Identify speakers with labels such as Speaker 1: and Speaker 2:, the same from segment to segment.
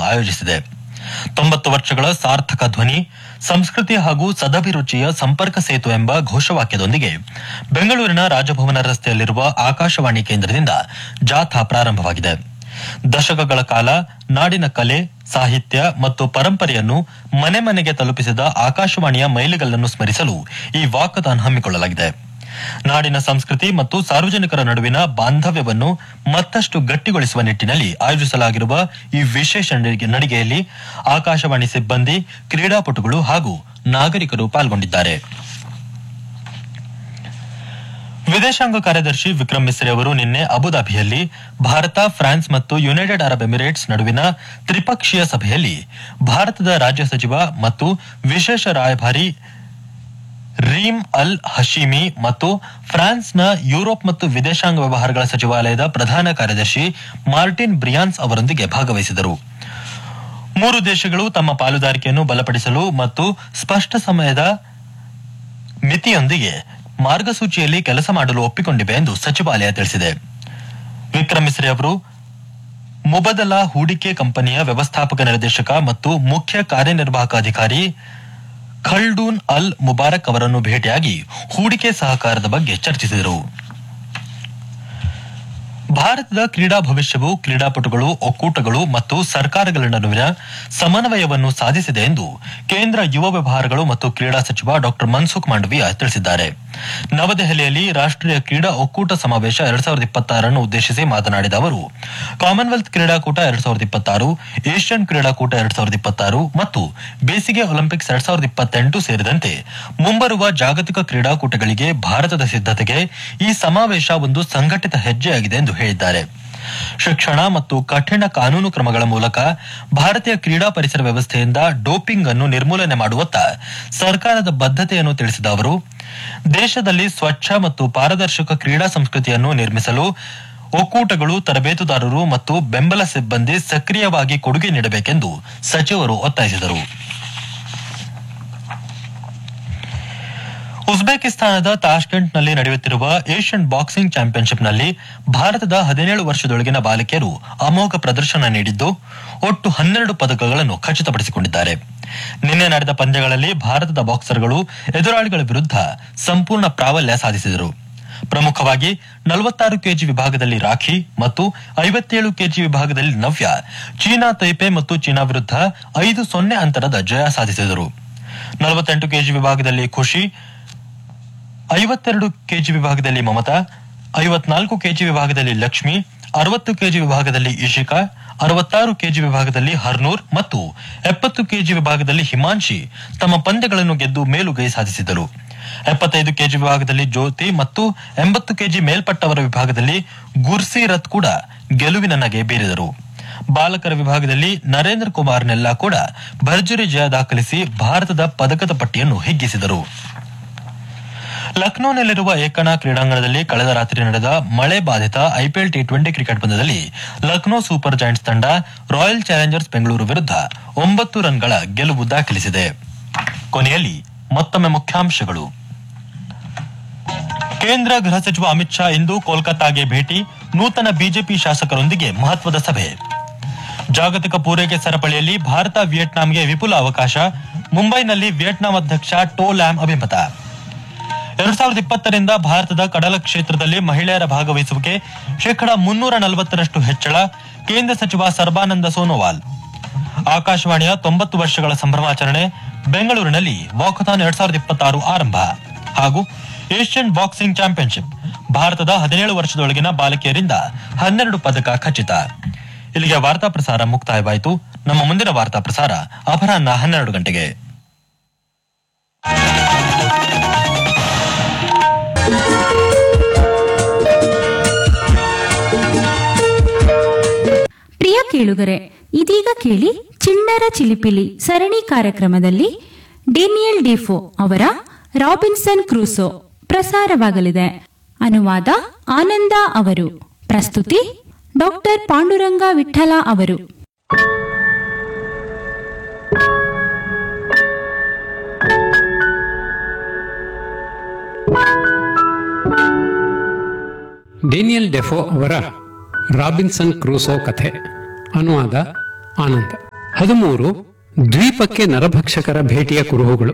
Speaker 1: ಆಯೋಜಿಸಿದೆ ತೊಂಬತ್ತು ವರ್ಷಗಳ ಸಾರ್ಥಕ ಧ್ವನಿ ಸಂಸ್ಕೃತಿ ಹಾಗೂ ಸದಭಿರುಚಿಯ ಸಂಪರ್ಕ ಸೇತು ಎಂಬ ಘೋಷವಾಕ್ಯದೊಂದಿಗೆ ಬೆಂಗಳೂರಿನ ರಾಜಭವನ ರಸ್ತೆಯಲ್ಲಿರುವ ಆಕಾಶವಾಣಿ ಕೇಂದ್ರದಿಂದ ಜಾಥಾ ಪ್ರಾರಂಭವಾಗಿದೆ ದಶಕಗಳ ಕಾಲ ನಾಡಿನ ಕಲೆ ಸಾಹಿತ್ಯ ಮತ್ತು ಪರಂಪರೆಯನ್ನು ಮನೆ ಮನೆಗೆ ತಲುಪಿಸಿದ ಆಕಾಶವಾಣಿಯ ಮೈಲಿಗಲ್ಲನ್ನು ಸ್ಮರಿಸಲು ಈ ವಾಕಥಾನ್ ಹಮ್ಮಿಕೊಳ್ಳಲಾಗಿದೆ ನಾಡಿನ ಸಂಸ್ಕೃತಿ ಮತ್ತು ಸಾರ್ವಜನಿಕರ ನಡುವಿನ ಬಾಂಧವ್ಯವನ್ನು ಮತ್ತಷ್ಟು ಗಟ್ಟಿಗೊಳಿಸುವ ನಿಟ್ಟಿನಲ್ಲಿ ಆಯೋಜಿಸಲಾಗಿರುವ ಈ ವಿಶೇಷ ನಡಿಗೆ- ನಡಿಗೆಯಲ್ಲಿ ಆಕಾಶವಾಣಿ ಸಿಬ್ಬಂದಿ ಕ್ರೀಡಾಪಟುಗಳು ಹಾಗೂ ನಾಗರಿಕರು ಪಾಲ್ಗೊಂಡಿದ್ದಾರೆ ವಿದೇಶಾಂಗ ಕಾರ್ಯದರ್ಶಿ ವಿಕ್ರಮ್ ಮಿಸ್ರಿ ಅವರು ನಿನ್ನೆ ಅಬುದಾಬಿಯಲ್ಲಿ ಭಾರತ ಫ್ರಾನ್ಸ್ ಮತ್ತು ಯುನೈಟೆಡ್ ಅರಬ್ ಎಮಿರೇಟ್ಸ್ ನಡುವಿನ ತ್ರಿಪಕ್ಷೀಯ ಸಭೆಯಲ್ಲಿ ಭಾರತದ ರಾಜ್ಯ ಸಚಿವ ಮತ್ತು ವಿಶೇಷ ರಾಯಭಾರಿ ರೀಮ್ ಅಲ್ ಹಶೀಮಿ ಮತ್ತು ಫ್ರಾನ್ಸ್ನ ಯುರೋಪ್ ಮತ್ತು ವಿದೇಶಾಂಗ ವ್ಯವಹಾರಗಳ ಸಚಿವಾಲಯದ ಪ್ರಧಾನ ಕಾರ್ಯದರ್ಶಿ ಮಾರ್ಟಿನ್ ಬ್ರಿಯಾನ್ಸ್ ಅವರೊಂದಿಗೆ ಭಾಗವಹಿಸಿದರು ಮೂರು ದೇಶಗಳು ತಮ್ಮ ಪಾಲುದಾರಿಕೆಯನ್ನು ಬಲಪಡಿಸಲು ಮತ್ತು ಸ್ಪಷ್ಟ ಸಮಯದ ಮಿತಿಯೊಂದಿಗೆ ಮಾರ್ಗಸೂಚಿಯಲ್ಲಿ ಕೆಲಸ ಮಾಡಲು ಒಪ್ಪಿಕೊಂಡಿವೆ ಎಂದು ಸಚಿವಾಲಯ ತಿಳಿಸಿದೆ ವಿಕ್ರಮ್ ಮಿಸ್ರಿ ಅವರು ಮುಬದಲಾ ಹೂಡಿಕೆ ಕಂಪನಿಯ ವ್ಯವಸ್ಥಾಪಕ ನಿರ್ದೇಶಕ ಮತ್ತು ಮುಖ್ಯ ಕಾರ್ಯನಿರ್ವಾಹಕ ಅಧಿಕಾರಿ ಖಲ್ಡೂನ್ ಅಲ್ ಮುಬಾರಕ್ ಅವರನ್ನು ಭೇಟಿಯಾಗಿ ಹೂಡಿಕೆ ಸಹಕಾರದ ಬಗ್ಗೆ ಚರ್ಚಿಸಿದರು ಭಾರತದ ಕ್ರೀಡಾ ಭವಿಷ್ಯವು ಕ್ರೀಡಾಪಟುಗಳು ಒಕ್ಕೂಟಗಳು ಮತ್ತು ಸರ್ಕಾರಗಳ ನಡುವಿನ ಸಮನ್ವಯವನ್ನು ಸಾಧಿಸಿದೆ ಎಂದು ಕೇಂದ್ರ ಯುವ ವ್ಯವಹಾರಗಳು ಮತ್ತು ಕ್ರೀಡಾ ಸಚಿವ ಡಾ ಮನ್ಸುಖ್ ಮಾಂಡವೀಯ ತಿಳಿಸಿದ್ದಾರೆ ನವದೆಹಲಿಯಲ್ಲಿ ರಾಷ್ಟ್ರೀಯ ಕ್ರೀಡಾ ಒಕ್ಕೂಟ ಸಮಾವೇಶ ಎರಡ್ ಸಾವಿರದ ಇಪ್ಪತ್ತಾರನ್ನು ಉದ್ದೇಶಿಸಿ ಮಾತನಾಡಿದ ಅವರು ಕಾಮನ್ವೆಲ್ತ್ ಕ್ರೀಡಾಕೂಟ ಎರಡ್ ಸಾವಿರದ ಇಪ್ಪತ್ತಾರು ಏಷ್ಯನ್ ಕ್ರೀಡಾಕೂಟ ಎರಡ್ ಸಾವಿರದ ಇಪ್ಪತ್ತಾರು ಮತ್ತು ಬೇಸಿಗೆ ಒಲಿಂಪಿಕ್ಸ್ ಎರಡ್ ಸಾವಿರದ ಇಪ್ಪತ್ತೆಂಟು ಸೇರಿದಂತೆ ಮುಂಬರುವ ಜಾಗತಿಕ ಕ್ರೀಡಾಕೂಟಗಳಿಗೆ ಭಾರತದ ಸಿದ್ಧತೆಗೆ ಈ ಸಮಾವೇಶ ಒಂದು ಸಂಘಟಿತ ಹೆಜ್ಜೆಯಾಗಿದೆ ಎಂದು ಹೇಳಿದ್ದಾರೆ ಶಿಕ್ಷಣ ಮತ್ತು ಕಠಿಣ ಕಾನೂನು ಕ್ರಮಗಳ ಮೂಲಕ ಭಾರತೀಯ ಕ್ರೀಡಾ ಪರಿಸರ ವ್ಯವಸ್ಥೆಯಿಂದ ಡೋಪಿಂಗ್ ಅನ್ನು ನಿರ್ಮೂಲನೆ ಮಾಡುವತ್ತ ಸರ್ಕಾರದ ಬದ್ಧತೆಯನ್ನು ತಿಳಿಸಿದ ಅವರು ದೇಶದಲ್ಲಿ ಸ್ವಚ್ಛ ಮತ್ತು ಪಾರದರ್ಶಕ ಕ್ರೀಡಾ ಸಂಸ್ಕೃತಿಯನ್ನು ನಿರ್ಮಿಸಲು ಒಕ್ಕೂಟಗಳು ತರಬೇತುದಾರರು ಮತ್ತು ಬೆಂಬಲ ಸಿಬ್ಬಂದಿ ಸಕ್ರಿಯವಾಗಿ ಕೊಡುಗೆ ನೀಡಬೇಕೆಂದು ಸಚಿವರು ಒತ್ತಾಯಿಸಿದರು ಉಜ್ಬೇಕಿಸ್ತಾನದ ತಾಷ್ಕೆಂಟ್ನಲ್ಲಿ ನಡೆಯುತ್ತಿರುವ ಏಷ್ಯನ್ ಬಾಕ್ಸಿಂಗ್ ಚಾಂಪಿಯನ್ಶಿಪ್ನಲ್ಲಿ ಭಾರತದ ಹದಿನೇಳು ವರ್ಷದೊಳಗಿನ ಬಾಲಕಿಯರು ಅಮೋಘ ಪ್ರದರ್ಶನ ನೀಡಿದ್ದು ಒಟ್ಟು ಹನ್ನೆರಡು ಪದಕಗಳನ್ನು ಖಚಿತಪಡಿಸಿಕೊಂಡಿದ್ದಾರೆ ನಿನ್ನೆ ನಡೆದ ಪಂದ್ಯಗಳಲ್ಲಿ ಭಾರತದ ಬಾಕ್ಸರ್ಗಳು ಎದುರಾಳಿಗಳ ವಿರುದ್ಧ ಸಂಪೂರ್ಣ ಪ್ರಾಬಲ್ಯ ಸಾಧಿಸಿದರು ಪ್ರಮುಖವಾಗಿ ನಲವತ್ತಾರು ಕೆಜಿ ವಿಭಾಗದಲ್ಲಿ ರಾಖಿ ಮತ್ತು ಐವತ್ತೇಳು ಕೆಜಿ ವಿಭಾಗದಲ್ಲಿ ನವ್ಯ ಚೀನಾ ತೈಪೆ ಮತ್ತು ಚೀನಾ ವಿರುದ್ಧ ಐದು ಸೊನ್ನೆ ಅಂತರದ ಜಯ ಸಾಧಿಸಿದರು ನಲವತ್ತೆಂಟು ಕೆಜಿ ವಿಭಾಗದಲ್ಲಿ ಖುಷಿ ಐವತ್ತೆರಡು ಕೆಜಿ ವಿಭಾಗದಲ್ಲಿ ಮಮತಾ ಐವತ್ನಾಲ್ಕು ಕೆಜಿ ವಿಭಾಗದಲ್ಲಿ ಲಕ್ಷ್ಮಿ ಅರವತ್ತು ಕೆಜಿ ವಿಭಾಗದಲ್ಲಿ ಇಶಿಕಾ ಅರವತ್ತಾರು ಕೆಜಿ ವಿಭಾಗದಲ್ಲಿ ಹರ್ನೂರ್ ಮತ್ತು ಎಪ್ಪತ್ತು ಕೆಜಿ ವಿಭಾಗದಲ್ಲಿ ಹಿಮಾಂಶಿ ತಮ್ಮ ಪಂದ್ಯಗಳನ್ನು ಗೆದ್ದು ಮೇಲುಗೈ ಸಾಧಿಸಿದರು ಎಪ್ಪತ್ತೈದು ಕೆಜಿ ವಿಭಾಗದಲ್ಲಿ ಜ್ಯೋತಿ ಮತ್ತು ಎಂಬತ್ತು ಕೆಜಿ ಮೇಲ್ಪಟ್ಟವರ ವಿಭಾಗದಲ್ಲಿ ಗುರ್ಸಿ ರಥ್ ಕೂಡ ಗೆಲುವಿನ ನಗೆ ಬೀರಿದರು ಬಾಲಕರ ವಿಭಾಗದಲ್ಲಿ ನರೇಂದ್ರ ಕುಮಾರ್ ನೆಲ್ಲಾ ಕೂಡ ಭರ್ಜರಿ ಜಯ ದಾಖಲಿಸಿ ಭಾರತದ ಪದಕದ ಪಟ್ಟಿಯನ್ನು ಹಿಗ್ಗಿಸಿದರು ಲಕ್ನೋನಲ್ಲಿರುವ ಏಕನಾ ಕ್ರೀಡಾಂಗಣದಲ್ಲಿ ಕಳೆದ ರಾತ್ರಿ ನಡೆದ ಮಳೆ ಬಾಧಿತ ಐಪಿಎಲ್ ಟಿ ಟ್ವೆಂಟಿ ಕ್ರಿಕೆಟ್ ಪಂದ್ಯದಲ್ಲಿ ಲಕ್ನೋ ಸೂಪರ್ ಜೈಂಟ್ಸ್ ತಂಡ ರಾಯಲ್ ಚಾಲೆಂಜರ್ಸ್ ಬೆಂಗಳೂರು ವಿರುದ್ಧ ಒಂಬತ್ತು ರನ್ಗಳ ಗೆಲುವು ದಾಖಲಿಸಿದೆ ಕೊನೆಯಲ್ಲಿ ಮತ್ತೊಮ್ಮೆ ಮುಖ್ಯಾಂಶಗಳು ಕೇಂದ್ರ ಗೃಹ ಸಚಿವ ಅಮಿತ್ ಶಾ ಇಂದು ಕೋಲ್ಕತ್ತಾಗೆ ಭೇಟಿ ನೂತನ ಬಿಜೆಪಿ ಶಾಸಕರೊಂದಿಗೆ ಮಹತ್ವದ ಸಭೆ ಜಾಗತಿಕ ಪೂರೈಕೆ ಸರಪಳಿಯಲ್ಲಿ ಭಾರತ ವಿಯೆಟ್ನಾಂಗೆ ವಿಪುಲ ಅವಕಾಶ ಮುಂಬೈನಲ್ಲಿ ವಿಯೆಟ್ನಾಂ ಅಧ್ಯಕ್ಷ ಟೋ ಲ್ಯಾಮ್ ಅಭಿಮತ ಎರಡ್ ಸಾವಿರದ ಇಪ್ಪತ್ತರಿಂದ ಭಾರತದ ಕಡಲ ಕ್ಷೇತ್ರದಲ್ಲಿ ಮಹಿಳೆಯರ ಭಾಗವಹಿಸುವಿಕೆ ಶೇಕಡ ಮುನ್ನೂರ ನಲವತ್ತರಷ್ಟು ಹೆಚ್ಚಳ ಕೇಂದ್ರ ಸಚಿವ ಸರ್ಬಾನಂದ ಸೋನೋವಾಲ್ ಆಕಾಶವಾಣಿಯ ತೊಂಬತ್ತು ವರ್ಷಗಳ ಸಂಭ್ರಮಾಚರಣೆ ಬೆಂಗಳೂರಿನಲ್ಲಿ ವಾಕಥಾನ್ ಎರಡ್ ಸಾವಿರದ ಇಪ್ಪತ್ತಾರು ಆರಂಭ ಹಾಗೂ ಏಷ್ಯನ್ ಬಾಕ್ಸಿಂಗ್ ಚಾಂಪಿಯನ್ಶಿಪ್ ಭಾರತದ ಹದಿನೇಳು ವರ್ಷದೊಳಗಿನ ಬಾಲಕಿಯರಿಂದ ಹನ್ನೆರಡು ಪದಕ ಖಚಿತ ಇಲ್ಲಿಗೆ ವಾರ್ತಾ ಪ್ರಸಾರ ಮುಕ್ತಾಯವಾಯಿತು ನಮ್ಮ ಮುಂದಿನ ವಾರ್ತಾ ಪ್ರಸಾರ ಅಪರಾಹ್ನ ಹನ್ನೆರಡು ಗಂಟೆಗೆ
Speaker 2: ಪ್ರಿಯ ಕೇಳುಗರೆ ಇದೀಗ ಕೇಳಿ ಚಿಣ್ಣರ ಚಿಲಿಪಿಲಿ ಸರಣಿ ಕಾರ್ಯಕ್ರಮದಲ್ಲಿ ಡೇನಿಯಲ್ ಡಿಫೋ ಅವರ ರಾಬಿನ್ಸನ್ ಕ್ರೂಸೋ ಪ್ರಸಾರವಾಗಲಿದೆ ಅನುವಾದ ಆನಂದ ಅವರು ಪ್ರಸ್ತುತಿ ಡಾಕ್ಟರ್ ಪಾಂಡುರಂಗ ವಿಠಲ ಅವರು
Speaker 3: ಡೇನಿಯಲ್ ಡೆಫೋ ಅವರ ರಾಬಿನ್ಸನ್ ಕ್ರೂಸೋ ಕಥೆ ಅನುವಾದ ಆನಂದ ಹದಿಮೂರು ದ್ವೀಪಕ್ಕೆ ನರಭಕ್ಷಕರ ಭೇಟಿಯ ಕುರುಹುಗಳು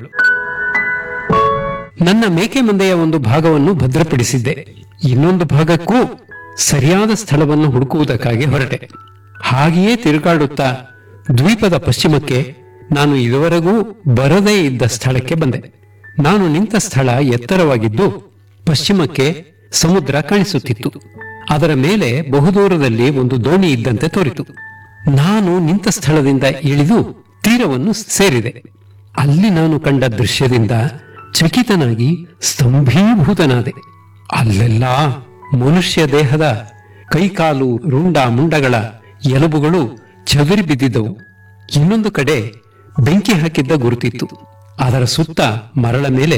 Speaker 3: ನನ್ನ ಮೇಕೆ ಮಂದೆಯ ಒಂದು ಭಾಗವನ್ನು ಭದ್ರಪಡಿಸಿದ್ದೆ ಇನ್ನೊಂದು ಭಾಗಕ್ಕೂ ಸರಿಯಾದ ಸ್ಥಳವನ್ನು ಹುಡುಕುವುದಕ್ಕಾಗಿ ಹೊರಟೆ ಹಾಗೆಯೇ ತಿರುಗಾಡುತ್ತಾ ದ್ವೀಪದ ಪಶ್ಚಿಮಕ್ಕೆ ನಾನು ಇದುವರೆಗೂ ಬರದೇ ಇದ್ದ ಸ್ಥಳಕ್ಕೆ ಬಂದೆ ನಾನು ನಿಂತ ಸ್ಥಳ ಎತ್ತರವಾಗಿದ್ದು ಪಶ್ಚಿಮಕ್ಕೆ ಸಮುದ್ರ ಕಾಣಿಸುತ್ತಿತ್ತು ಅದರ ಮೇಲೆ ಬಹುದೂರದಲ್ಲಿ ಒಂದು ದೋಣಿ ಇದ್ದಂತೆ ತೋರಿತು ನಾನು ನಿಂತ ಸ್ಥಳದಿಂದ ಇಳಿದು ತೀರವನ್ನು ಸೇರಿದೆ ಅಲ್ಲಿ ನಾನು ಕಂಡ ದೃಶ್ಯದಿಂದ ಚಕಿತನಾಗಿ ಸ್ತಂಭೀಭೂತನಾದೆ ಅಲ್ಲೆಲ್ಲ ಮನುಷ್ಯ ದೇಹದ ಕೈಕಾಲು ರುಂಡ ಮುಂಡಗಳ ಎಲುಬುಗಳು ಚದುರಿ ಬಿದ್ದಿದ್ದವು ಇನ್ನೊಂದು ಕಡೆ ಬೆಂಕಿ ಹಾಕಿದ್ದ ಗುರುತಿತ್ತು ಅದರ ಸುತ್ತ ಮರಳ ಮೇಲೆ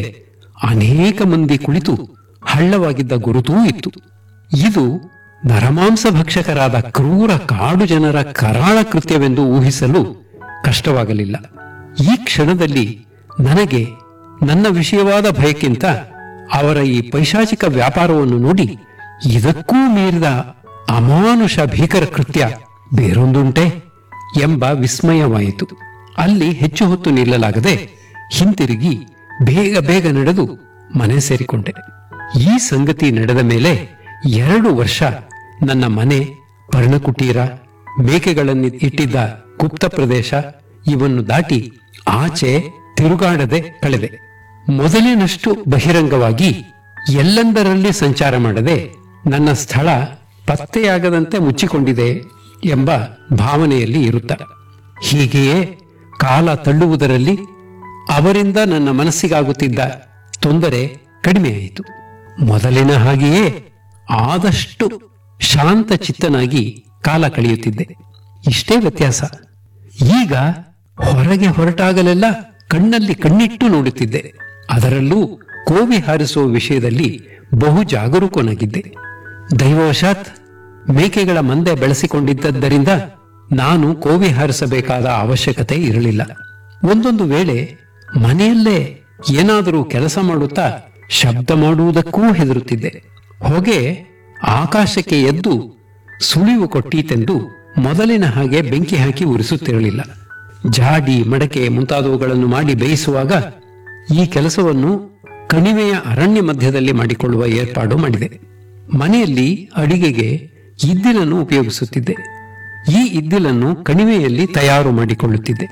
Speaker 3: ಅನೇಕ ಮಂದಿ ಕುಳಿತು ಹಳ್ಳವಾಗಿದ್ದ ಗುರುತೂ ಇತ್ತು ಇದು ನರಮಾಂಸ ಭಕ್ಷಕರಾದ ಕ್ರೂರ ಕಾಡು ಜನರ ಕರಾಳ ಕೃತ್ಯವೆಂದು ಊಹಿಸಲು ಕಷ್ಟವಾಗಲಿಲ್ಲ ಈ ಕ್ಷಣದಲ್ಲಿ ನನಗೆ ನನ್ನ ವಿಷಯವಾದ ಭಯಕ್ಕಿಂತ ಅವರ ಈ ಪೈಶಾಚಿಕ ವ್ಯಾಪಾರವನ್ನು ನೋಡಿ ಇದಕ್ಕೂ ಮೀರಿದ ಅಮಾನುಷ ಭೀಕರ ಕೃತ್ಯ ಬೇರೊಂದುಂಟೆ ಎಂಬ ವಿಸ್ಮಯವಾಯಿತು ಅಲ್ಲಿ ಹೆಚ್ಚು ಹೊತ್ತು ನಿಲ್ಲಲಾಗದೆ ಹಿಂತಿರುಗಿ ಬೇಗ ಬೇಗ ನಡೆದು ಮನೆ ಸೇರಿಕೊಂಡೆ ಈ ಸಂಗತಿ ನಡೆದ ಮೇಲೆ ಎರಡು ವರ್ಷ ನನ್ನ ಮನೆ ಪರ್ಣಕುಟೀರ ಮೇಕೆಗಳನ್ನು ಇಟ್ಟಿದ್ದ ಗುಪ್ತ ಪ್ರದೇಶ ಇವನ್ನು ದಾಟಿ ಆಚೆ ತಿರುಗಾಡದೆ ಕಳೆದೆ ಮೊದಲಿನಷ್ಟು ಬಹಿರಂಗವಾಗಿ ಎಲ್ಲೆಂದರಲ್ಲಿ ಸಂಚಾರ ಮಾಡದೆ ನನ್ನ ಸ್ಥಳ ಪತ್ತೆಯಾಗದಂತೆ ಮುಚ್ಚಿಕೊಂಡಿದೆ ಎಂಬ ಭಾವನೆಯಲ್ಲಿ ಇರುತ್ತ ಹೀಗೆಯೇ ಕಾಲ ತಳ್ಳುವುದರಲ್ಲಿ ಅವರಿಂದ ನನ್ನ ಮನಸ್ಸಿಗಾಗುತ್ತಿದ್ದ ತೊಂದರೆ ಕಡಿಮೆಯಾಯಿತು ಮೊದಲಿನ ಹಾಗೆಯೇ ಆದಷ್ಟು ಶಾಂತ ಚಿತ್ತನಾಗಿ ಕಾಲ ಕಳೆಯುತ್ತಿದ್ದೆ ಇಷ್ಟೇ ವ್ಯತ್ಯಾಸ ಈಗ ಹೊರಗೆ ಹೊರಟಾಗಲೆಲ್ಲ ಕಣ್ಣಲ್ಲಿ ಕಣ್ಣಿಟ್ಟು ನೋಡುತ್ತಿದ್ದೆ ಅದರಲ್ಲೂ ಕೋವಿ ಹಾರಿಸುವ ವಿಷಯದಲ್ಲಿ ಬಹು ಜಾಗರೂಕನಾಗಿದ್ದೆ ದೈವವಶಾತ್ ಮೇಕೆಗಳ ಮಂದೆ ಬೆಳೆಸಿಕೊಂಡಿದ್ದರಿಂದ ನಾನು ಕೋವಿ ಹಾರಿಸಬೇಕಾದ ಅವಶ್ಯಕತೆ ಇರಲಿಲ್ಲ ಒಂದೊಂದು ವೇಳೆ ಮನೆಯಲ್ಲೇ ಏನಾದರೂ ಕೆಲಸ ಮಾಡುತ್ತಾ ಶಬ್ದ ಮಾಡುವುದಕ್ಕೂ ಹೆದರುತ್ತಿದ್ದೆ ಹೊಗೆ ಆಕಾಶಕ್ಕೆ ಎದ್ದು ಸುಳಿವು ಕೊಟ್ಟೀತೆಂದು ಮೊದಲಿನ ಹಾಗೆ ಬೆಂಕಿ ಹಾಕಿ ಉರಿಸುತ್ತಿರಲಿಲ್ಲ ಜಾಡಿ ಮಡಕೆ ಮುಂತಾದವುಗಳನ್ನು ಮಾಡಿ ಬೇಯಿಸುವಾಗ ಈ ಕೆಲಸವನ್ನು ಕಣಿವೆಯ ಅರಣ್ಯ ಮಧ್ಯದಲ್ಲಿ ಮಾಡಿಕೊಳ್ಳುವ ಏರ್ಪಾಡು ಮಾಡಿದೆ ಮನೆಯಲ್ಲಿ ಅಡಿಗೆಗೆ ಇದ್ದಿಲನ್ನು ಉಪಯೋಗಿಸುತ್ತಿದ್ದೆ ಈ ಇದ್ದಿಲನ್ನು ಕಣಿವೆಯಲ್ಲಿ ತಯಾರು ಮಾಡಿಕೊಳ್ಳುತ್ತಿದ್ದೆ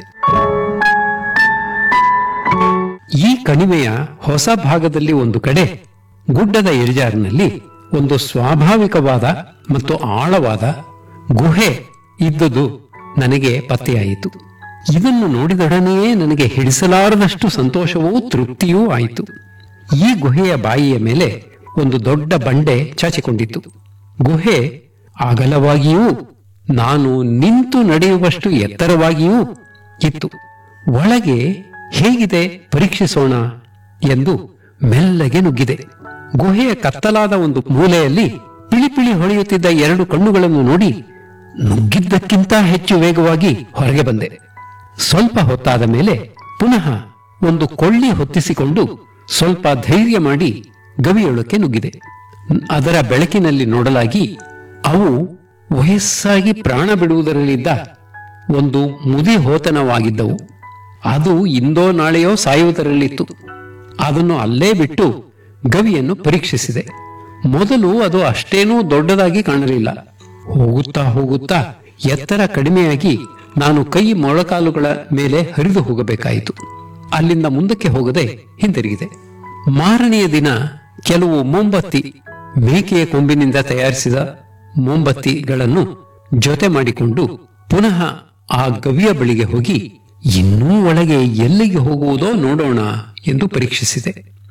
Speaker 3: ಈ ಕಣಿವೆಯ ಹೊಸ ಭಾಗದಲ್ಲಿ ಒಂದು ಕಡೆ ಗುಡ್ಡದ ಇಳಿಜಾರಿನಲ್ಲಿ ಒಂದು ಸ್ವಾಭಾವಿಕವಾದ ಮತ್ತು ಆಳವಾದ ಗುಹೆ ಇದ್ದುದು ನನಗೆ ಪತ್ತೆಯಾಯಿತು ಇದನ್ನು ನೋಡಿದೊಡನೆಯೇ ನನಗೆ ಹಿಡಿಸಲಾರದಷ್ಟು ಸಂತೋಷವೂ ತೃಪ್ತಿಯೂ ಆಯಿತು ಈ ಗುಹೆಯ ಬಾಯಿಯ ಮೇಲೆ ಒಂದು ದೊಡ್ಡ ಬಂಡೆ ಚಾಚಿಕೊಂಡಿತ್ತು ಗುಹೆ ಅಗಲವಾಗಿಯೂ ನಾನು ನಿಂತು ನಡೆಯುವಷ್ಟು ಎತ್ತರವಾಗಿಯೂ ಇತ್ತು ಒಳಗೆ ಹೇಗಿದೆ ಪರೀಕ್ಷಿಸೋಣ ಎಂದು ಮೆಲ್ಲಗೆ ನುಗ್ಗಿದೆ ಗುಹೆಯ ಕತ್ತಲಾದ ಒಂದು ಮೂಲೆಯಲ್ಲಿ ಪಿಳಿಪಿಳಿ ಹೊಳೆಯುತ್ತಿದ್ದ ಎರಡು ಕಣ್ಣುಗಳನ್ನು ನೋಡಿ ನುಗ್ಗಿದ್ದಕ್ಕಿಂತ ಹೆಚ್ಚು ವೇಗವಾಗಿ ಹೊರಗೆ ಬಂದೆ ಸ್ವಲ್ಪ ಹೊತ್ತಾದ ಮೇಲೆ ಪುನಃ ಒಂದು ಕೊಳ್ಳಿ ಹೊತ್ತಿಸಿಕೊಂಡು ಸ್ವಲ್ಪ ಧೈರ್ಯ ಮಾಡಿ ಗವಿಯೊಳಕ್ಕೆ ನುಗ್ಗಿದೆ ಅದರ ಬೆಳಕಿನಲ್ಲಿ ನೋಡಲಾಗಿ ಅವು ವಯಸ್ಸಾಗಿ ಪ್ರಾಣ ಬಿಡುವುದರಲ್ಲಿದ್ದ ಒಂದು ಮುದಿ ಹೋತನವಾಗಿದ್ದವು ಅದು ಇಂದೋ ನಾಳೆಯೋ ಸಾಯುವುದರಲ್ಲಿತ್ತು ಅದನ್ನು ಅಲ್ಲೇ ಬಿಟ್ಟು ಗವಿಯನ್ನು ಪರೀಕ್ಷಿಸಿದೆ ಮೊದಲು ಅದು ಅಷ್ಟೇನೂ ದೊಡ್ಡದಾಗಿ ಕಾಣಲಿಲ್ಲ ಹೋಗುತ್ತಾ ಹೋಗುತ್ತಾ ಎತ್ತರ ಕಡಿಮೆಯಾಗಿ ನಾನು ಕೈ ಮೊಳಕಾಲುಗಳ ಮೇಲೆ ಹರಿದು ಹೋಗಬೇಕಾಯಿತು ಅಲ್ಲಿಂದ ಮುಂದಕ್ಕೆ ಹೋಗದೆ ಹಿಂತಿರುಗಿದೆ ಮಾರನೆಯ ದಿನ ಕೆಲವು ಮೊಂಬತ್ತಿ ಮೇಕೆಯ ಕೊಂಬಿನಿಂದ ತಯಾರಿಸಿದ ಮೊಂಬತ್ತಿಗಳನ್ನು ಜೊತೆ ಮಾಡಿಕೊಂಡು ಪುನಃ ಆ ಗವಿಯ ಬಳಿಗೆ ಹೋಗಿ ಇನ್ನೂ ಒಳಗೆ ಎಲ್ಲಿಗೆ ಹೋಗುವುದೋ ನೋಡೋಣ ಎಂದು ಪರೀಕ್ಷಿಸಿದೆ